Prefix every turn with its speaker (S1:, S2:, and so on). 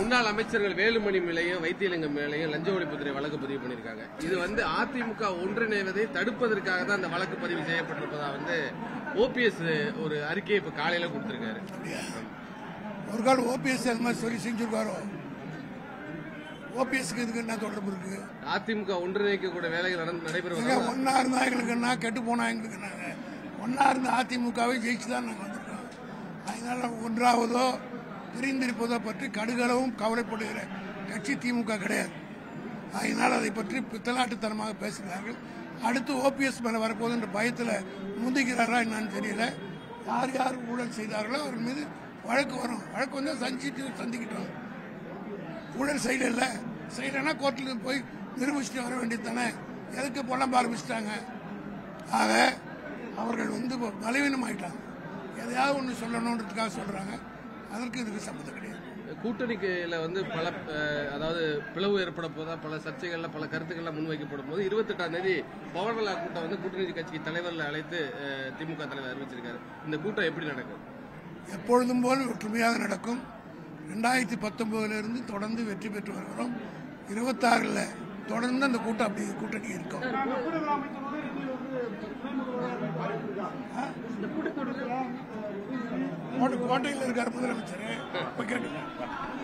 S1: முன்னாள் அமைச்சர்கள் வேலுமணி மேலையும் வைத்தியலிங்கம் மேலையும் லஞ்ச ஒழிப்புத்துறை வழக்கு பதிவு பண்ணியிருக்காங்க இது வந்து அதிமுக ஒன்றிணைவதை தடுப்பதற்காக தான் அந்த வழக்கு பதிவு செய்யப்பட்டிருப்பதா வந்து ஓபிஎஸ் ஒரு அறிக்கையை இப்ப காலையில கொடுத்திருக்காரு
S2: ஒரு கால் ஓபிஎஸ் அது மாதிரி சொல்லி செஞ்சிருக்காரோ ஓபிஎஸ்க்கு இதுக்கு என்ன தொடர்பு இருக்கு
S1: அதிமுக ஒன்றிணைக்க கூட வேலைகள் நடந்து
S2: எங்க
S1: நடைபெறுவதாக
S2: ஒன்னா இருந்தா எங்களுக்கு என்ன கெட்டு போனா எங்களுக்கு நாங்க ஒன்னா இருந்த அதிமுகவை ஜெயிச்சு தான் நாங்க வந்திருக்கோம் அதனால ஒன்றாவதோ பிரிந்திருப்பதோ பற்றி கடுகளவும் கவலைப்படுகிற கட்சி திமுக கிடையாது அதனால அதை பற்றி பித்தலாட்டுத்தனமாக பேசுகிறார்கள் அடுத்து ஓபிஎஸ் மேல வரப்போகுதுன்ற பயத்துல முந்திக்கிறாரா என்னன்னு தெரியல யார் யார் ஊழல் செய்தார்களோ அவர் மீது வழக்கு வரும் வழக்கு வந்து சந்திச்சு சந்திக்கிட்டோம் ஊழல் செய்யல செய்யலைன்னா கோர்ட்டுக்கு போய் நிரூபிச்சுட்டு வர வேண்டியது தானே எதுக்கு புலம்ப ஆரம்பிச்சிட்டாங்க ஆக அவர்கள் வந்து இப்போ பலவீனமாயிட்டாங்க எதையாவது ஒன்று சொல்லணுன்றதுக்காக சொல்றாங்க அதற்கு இதுக்கு சம்மந்தம் கிடையாது
S1: கூட்டணிக்குல வந்து பல அஹ், அதாவது பிளவு ஏற்பட போதா பல சர்ச்சைகள்ல பல கருத்துக்கள்லாம் முன்வைக்கப்படும் போது இருபத்தெட்டாம் தேதி பவர்நலா கூட்டம் வந்து கூட்டணி கட்சி தலைவர்களை அழைத்து அஹ், திமுக தலைவர் அறிவிச்சிருக்காரு இந்த கூட்டம் எப்படி நடக்கும்
S2: எப்பொழுதும் போல் ஒற்றுமையாக நடக்கும் ரெண்டாயிரத்தி பத்தொன்பதுல இருந்து தொடர்ந்து வெற்றி பெற்று வருகிறோம் இருபத்தாறுல தொடர்ந்து அந்த கூட்டம் அப்படி கூட்டணி இருக்கும் கோட்டை- கோட்டையில் இருக்கார் முதலமைச்சர் இப்ப கேட்டுக்கோங்க.